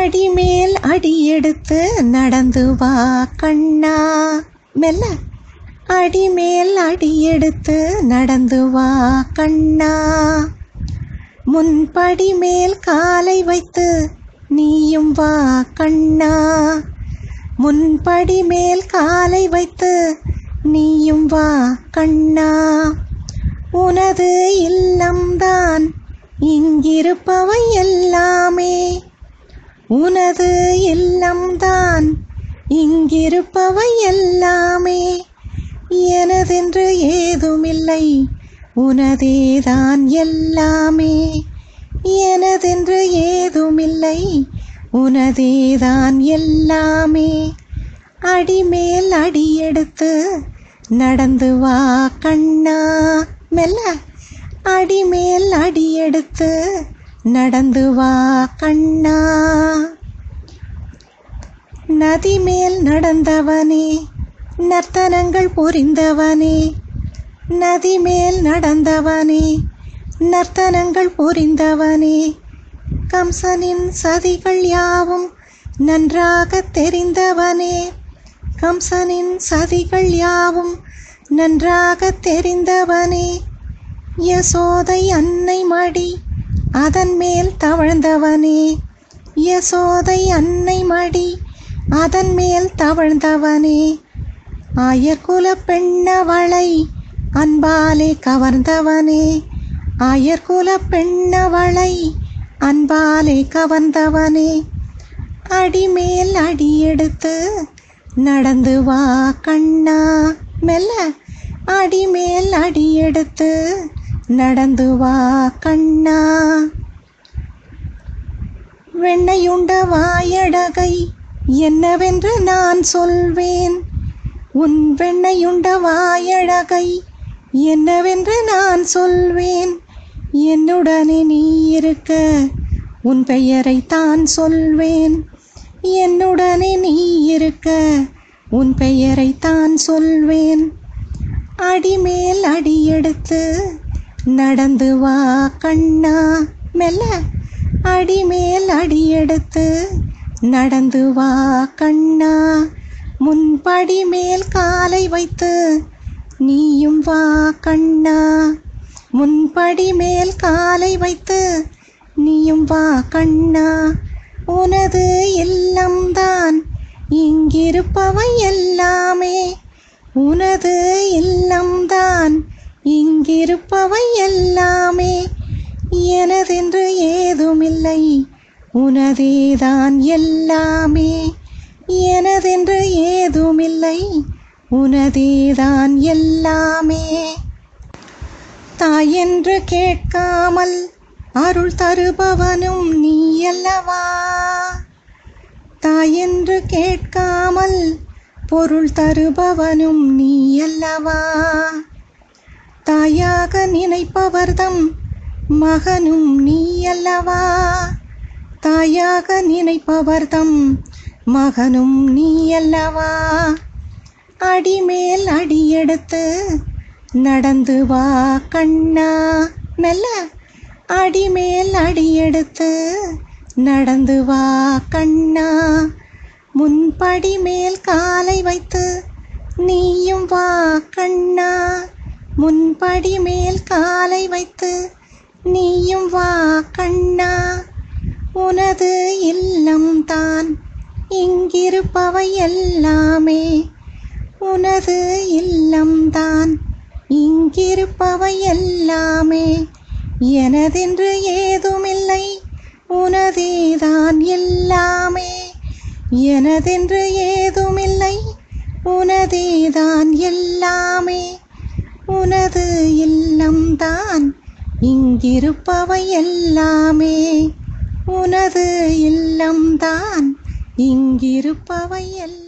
அடிமேல் அடியெடுத்து நடந்து வா கண்ணா மெல்ல அடிமேல் அடியெடுத்து நடந்து வா கண்ணா முன்படி மேல் காலை வைத்து நீயும் வா கண்ணா முன்படி மேல் காலை வைத்து நீயும் வா கண்ணா உனது இல்லம்தான் இங்கிருப்பவை எல்லாமே உனது இல்லம்தான் இங்கிருப்பவை எல்லாமே எனதென்று ஏதுமில்லை உனதேதான் எல்லாமே எனதென்று ஏதுமில்லை உனதேதான் எல்லாமே அடிமேல் அடியெடுத்து நடந்து வா கண்ணா மெல்ல அடிமேல் அடியெடுத்து நடந்து வா கண்ணா நதி மேல் நடந்தவனே நர்த்தனங்கள் புரிந்தவனே நதி மேல் நடந்தவனே நர்த்தனங்கள் புரிந்தவனே கம்சனின் சதிகள் யாவும் நன்றாக தெரிந்தவனே கம்சனின் சதிகள் யாவும் நன்றாக தெரிந்தவனே யசோதை அன்னை மடி அதன் மேல் தவழ்ந்தவனே யசோதை அன்னை மடி அதன் மேல் தவழ்ந்தவனே ஆயர்குல பெண்ணவளை அன்பாலே கவர்ந்தவனே ஆயர்குல பெண்ணவளை அன்பாலே கவர்ந்தவனே அடிமேல் அடியெடுத்து நடந்து வா கண்ணா மெல்ல அடிமேல் அடியெடுத்து நடந்து வா கண்ணா வெண்ணையுண்ட வாயடகை என்னவென்று நான் சொல்வேன் உன் வெண்ணையுண்ட வாயழகை என்னவென்று நான் சொல்வேன் என்னுடனே நீ இருக்க உன் பெயரை தான் சொல்வேன் என்னுடனே நீ இருக்க உன் பெயரை தான் சொல்வேன் அடிமேல் அடியெடுத்து நடந்து வா கண்ணா மெல்ல அடிமேல் அடியெடுத்து நடந்து வா கண்ணா முன்படி மேல் காலை வைத்து நீயும் வா கண்ணா முன்படி மேல் காலை வைத்து நீயும் வா கண்ணா உனது இல்லம்தான் இங்கிருப்பவை எல்லாமே உனது இல்லம்தான் இங்கிருப்பவை எல்லாமே எனதென்று ஏதுமில்லை உனதேதான் எல்லாமே எனதென்று ஏதுமில்லை உனதேதான் எல்லாமே தாயென்று கேட்காமல் அருள் தருபவனும் நீ அல்லவா தாயென்று கேட்காமல் பொருள் தருபவனும் நீ அல்லவா தாயாக நினைப்பவர்தம் மகனும் நீ அல்லவா தாயாக நினைப்பவர்தம் மகனும் நீ அல்லவா அடிமேல் அடியெடுத்து நடந்து வா கண்ணா மெல்ல அடிமேல் அடியெடுத்து நடந்து வா கண்ணா முன்படி மேல் காலை வைத்து நீயும் வா கண்ணா முன்படி மேல் காலை வைத்து நீயும் வா கண்ணா உனது இல்லம்தான் இங்கிருப்பவை எல்லாமே உனது இல்லம்தான் இங்கிருப்பவை எல்லாமே எனதென்று ஏதுமில்லை உனதேதான் எல்லாமே எனதென்று ஏதுமில்லை உனதேதான் எல்லாமே உனது இல்லம்தான் இங்கிருப்பவை எல்லாமே உனது இல்லம்தான் இங்கிருப்பவை எல்லாம்